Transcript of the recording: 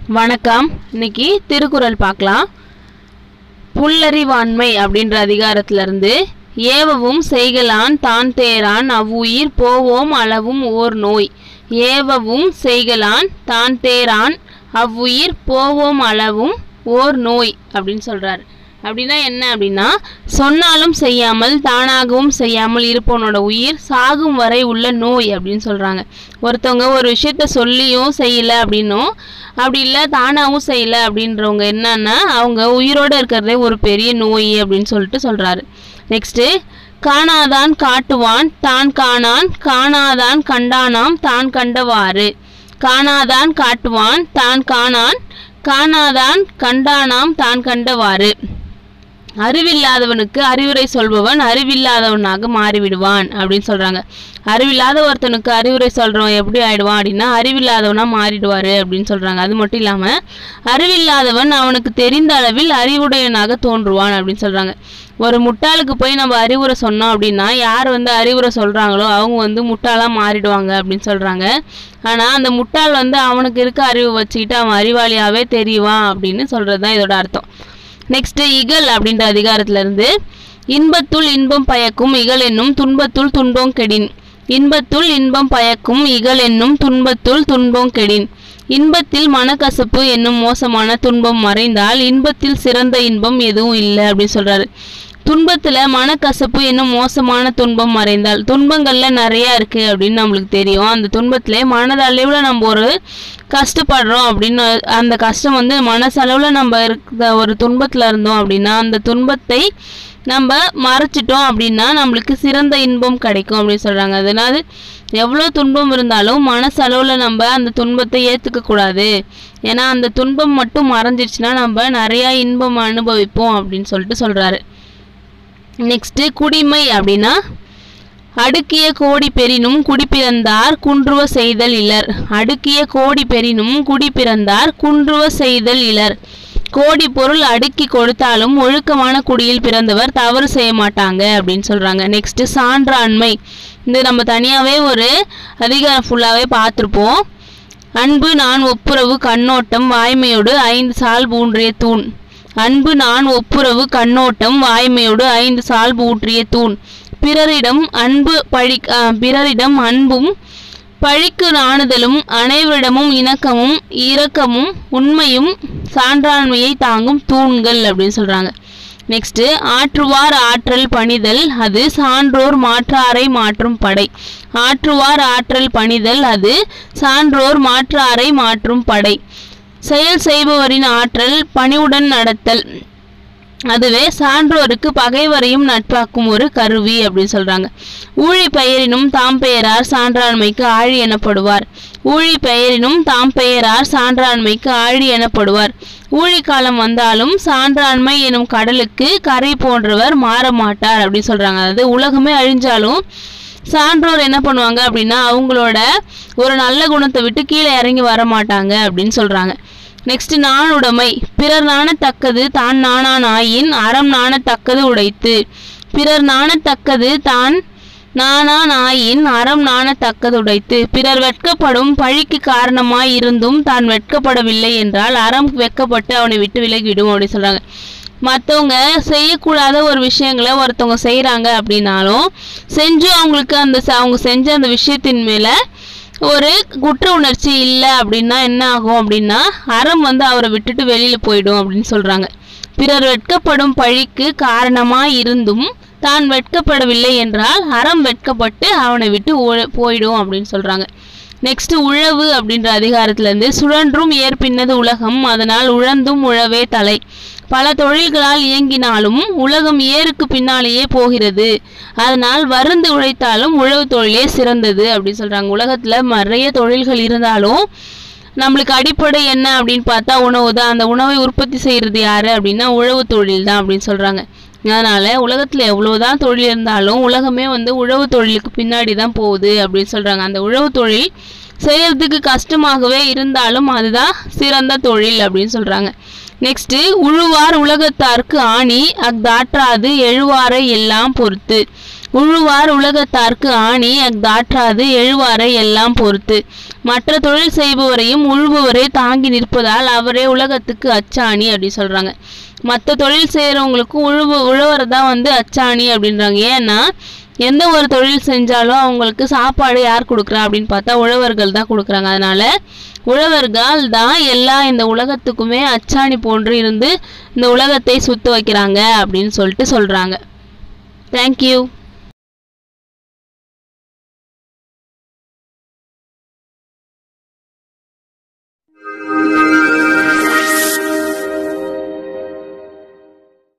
வணக்கம் இன்னைக்கு திருக்குறள் பார்க்கலாம் புல்லறிவாண்மை அப்படின்ற அதிகாரத்துல இருந்து ஏவவும் செய்கலான் தான் தேரான் அவ்வுயிர் போவோம் அளவும் ஓர் நோய் ஏவவும் செய்கலான் தான் தேரான் அவ்வுயிர் போவோம் அளவும் ஓர் நோய் அப்படின்னு சொல்றாரு அப்படின்னா என்ன அப்படின்னா சொன்னாலும் செய்யாமல் தானாகவும் செய்யாமல் இருப்பவனோட உயிர் சாகும் வரை உள்ள நோய் அப்படின்னு சொல்றாங்க ஒருத்தவங்க ஒரு விஷயத்த சொல்லியும் செய்யல அப்படின்னும் அப்படி இல்லை தானாகவும் செய்யல அப்படின்றவங்க என்னன்னா அவங்க உயிரோட இருக்கிறதே ஒரு பெரிய நோய் அப்படின்னு சொல்லிட்டு சொல்றாரு நெக்ஸ்ட்டு காணாதான் காட்டுவான் தான் காணான் காணாதான் கண்டானாம் தான் கண்டவாறு காணாதான் காட்டுவான் தான் காணான் காணாதான் கண்டானாம் தான் கண்டவாறு அறிவில்லாதவனுக்கு அறிவுரை சொல்பவன் அறிவில்லாதவனாக மாறிவிடுவான் அப்படின்னு சொல்றாங்க அறிவில்லாத ஒருத்தனுக்கு அறிவுரை சொல்றவன் எப்படி ஆயிடுவான் அப்படின்னா அறிவில்லாதவனா மாறிடுவாரு அப்படின்னு சொல்றாங்க அது மட்டும் இல்லாம அறிவில்லாதவன் அவனுக்கு தெரிந்த அளவில் அறிவுடையவனாக தோன்றுவான் அப்படின்னு சொல்றாங்க ஒரு முட்டாளுக்கு போய் நம்ம அறிவுரை சொன்னோம் அப்படின்னா யார் வந்து அறிவுரை சொல்றாங்களோ அவங்க வந்து முட்டாளா மாறிடுவாங்க அப்படின்னு சொல்றாங்க ஆனா அந்த முட்டாள் வந்து அவனுக்கு இருக்க அறிவு வச்சுக்கிட்டு அவன் அறிவாளியாவே தெரிவான் அப்படின்னு சொல்றது தான் இதோட அர்த்தம் நெக்ஸ்ட் இகல் அப்படின்ற அதிகாரத்துல இருந்து இன்பத்துள் இன்பம் பயக்கும் இகல் என்னும் துன்பத்துள் துன்பம் கெடின் இன்பத்துள் இன்பம் பயக்கும் இகல் என்னும் துன்பத்துள் துன்பம் கெடின் இன்பத்தில் மனக்கசப்பு என்னும் மோசமான துன்பம் மறைந்தால் இன்பத்தில் சிறந்த இன்பம் எதுவும் இல்லை அப்படின்னு சொல்றாரு துன்பத்துல மனக்கசப்பு என்னும் மோசமான துன்பம் மறைந்தால் துன்பங்கள்ல நிறைய இருக்கு அப்படின்னு நம்மளுக்கு தெரியும் அந்த துன்பத்திலே மனதளவுல நம்ம ஒரு கஷ்டப்படுறோம் அப்படின்னு அந்த கஷ்டம் வந்து மனசளவுல நம்ம இருக்க ஒரு துன்பத்துல இருந்தோம் அப்படின்னா அந்த துன்பத்தை நம்ம மறைச்சிட்டோம் அப்படின்னா நம்மளுக்கு சிறந்த இன்பம் கிடைக்கும் அப்படின்னு சொல்றாங்க அதனால எவ்வளோ துன்பம் இருந்தாலும் மனசளவில் நம்ம அந்த துன்பத்தை ஏற்றுக்க கூடாது ஏன்னா அந்த துன்பம் மட்டும் மறைஞ்சிருச்சுன்னா நம்ம நிறையா இன்பம் அனுபவிப்போம் அப்படின்னு சொல்லிட்டு சொல்றாரு நெக்ஸ்ட் குடிமை அப்படின்னா அடுக்கிய கோடி பெறினும் குடிப்பிறந்தார் குன்றுவ செய்தல் இலர் அடுக்கிய கோடி பெறினும் குடிப்பிறந்தார் குன்றுவ செய்தல் இலர் கோடி பொருள் அடுக்கி கொடுத்தாலும் ஒழுக்கமான குடியில் பிறந்தவர் தவறு செய்ய மாட்டாங்க அப்படின்னு சொல்றாங்க நெக்ஸ்ட் சான்றாண்மை இது நம்ம தனியாவே ஒரு அதிகாரம் ஃபுல்லாவே பார்த்துருப்போம் அன்பு நான் ஒப்புரவு கண்ணோட்டம் வாய்மையோடு ஐந்து சால் ஊன்றிய தூண் அன்பு நான் ஒப்புரவு கண்ணோட்டம் வாய்மையோடு ஐந்து சால் ஊற்றிய தூண் பிறரிடம் அன்பு பழி அஹ், பிறரிடம் அன்பும் பழிக்கு நாணுதலும் அனைவரிடமும் இணக்கமும் இரக்கமும் உண்மையும் சான்றாண்மையை தாங்கும் தூண்கள் அப்படின்னு சொல்றாங்க நெக்ஸ்ட் ஆற்றுவார் ஆற்றல் பணிதல் அது சான்றோர் மாற்றாரை மாற்றும் படை ஆற்றுவார் ஆற்றல் பணிதல் அது சான்றோர் மாற்றாரை மாற்றும் படை செயல் செய்பவரின் ஆற்றல் பணிவுடன் நடத்தல் அதுவே சான்றோருக்கு பகைவரையும் நட்பாக்கும் ஒரு கருவி அப்படின்னு சொல்றாங்க ஊழி பெயரினும் தாம் பெயரார் சான்றாண்மைக்கு ஆழி எனப்படுவார் ஊழி பெயரினும் தாம் பெயரார் சான்றாண்மைக்கு ஆழி எனப்படுவார் ஊழி காலம் வந்தாலும் சான்றாண்மை எனும் கடலுக்கு கரை போன்றவர் மாற மாட்டார் அப்படின்னு சொல்றாங்க அதாவது உலகமே அழிஞ்சாலும் சான்றோர் என்ன பண்ணுவாங்க அப்படின்னா அவங்களோட ஒரு நல்ல குணத்தை விட்டு கீழே இறங்கி வர மாட்டாங்க அப்படின்னு சொல்றாங்க நெக்ஸ்ட் நாணுடைமை பிறர் நாணத்தக்கது தான் நாணான் ஆயின் அறம் நாணத்தக்கது உடைத்து பிறர் நாணத்தக்கது தான் நாணான் ஆயின் அறம் நாணத்தக்கது உடைத்து பிறர் வெட்கப்படும் பழிக்கு காரணமாய் இருந்தும் தான் வெட்கப்படவில்லை என்றால் அறம் வெட்கப்பட்டு அவனை விட்டு விலகிடும் அப்படின்னு சொல்றாங்க மற்றவங்க செய்யக்கூடாத ஒரு விஷயங்களை ஒருத்தவங்க செய்கிறாங்க அப்படின்னாலும் செஞ்சு அவங்களுக்கு அந்த ச- அவங்க செஞ்ச அந்த விஷயத்தின் மேலே ஒரு குற்ற உணர்ச்சி இல்லை அப்படின்னா என்ன ஆகும் அப்படின்னா அறம் வந்து அவரை விட்டுட்டு வெளியில் போயிடும் அப்படின்னு சொல்கிறாங்க பிறர் வெட்கப்படும் பழிக்கு காரணமாய் இருந்தும் தான் வெட்கப்படவில்லை என்றால் அறம் வெட்கப்பட்டு அவனை விட்டு ஓ- போயிடும் அப்படின்னு சொல்கிறாங்க நெக்ஸ்ட் உழவு அப்படின்ற அதிகாரத்துல இருந்து சுழன்றும் ஏற்பின்னது உலகம் அதனால் உழந்தும் உழவே தலை பல தொழில்களால் இயங்கினாலும் உலகம் ஏருக்கு பின்னாலேயே போகிறது அதனால் வருந்து உழைத்தாலும் உழவு தொழிலே சிறந்தது அப்படின்னு சொல்றாங்க உலகத்துல நிறைய தொழில்கள் இருந்தாலும் நம்மளுக்கு அடிப்படை என்ன அப்படின்னு பார்த்தா உணவு தான் அந்த உணவை உற்பத்தி செய்யறது யாரு அப்படின்னா உழவு தொழில் தான் அப்படின்னு சொல்றாங்க அதனால உலகத்துல எவ்வளவுதான் தொழில் இருந்தாலும் உலகமே வந்து உழவு தொழிலுக்கு பின்னாடி தான் போகுது அப்படின்னு சொல்றாங்க அந்த உழவு தொழில் செய்யறதுக்கு கஷ்டமாகவே இருந்தாலும் அதுதான் சிறந்த தொழில் அப்படின்னு சொல்றாங்க நெக்ஸ்ட் உழுவார் உலகத்தார்க்கு ஆணி அஃதாற்றாது எழுவாரை எல்லாம் பொறுத்து உழுவார் உலகத்தார்க்கு ஆணி அஃதாற்றாது எழுவாரை எல்லாம் பொறுத்து மற்ற தொழில் செய்பவரையும் உழுபவரே தாங்கி நிற்பதால் அவரே உலகத்துக்கு அச்சாணி அப்படி சொல்றாங்க மற்ற தொழில் செய்கிறவங்களுக்கும் உழுவு உழவர் தான் வந்து அச்சாணி அப்படின்றாங்க ஏன்னா எந்த ஒரு தொழில் செஞ்சாலும் அவங்களுக்கு சாப்பாடு யார் கொடுக்குறா அப்படின்னு பார்த்தா உழவர்கள் தான் கொடுக்குறாங்க அதனால உழவர்கள் தான் எல்லா இந்த உலகத்துக்குமே அச்சாணி போன்று இருந்து இந்த உலகத்தை சுத்த வைக்கிறாங்க அப்படின்னு சொல்லிட்டு சொல்றாங்க தேங்க்யூ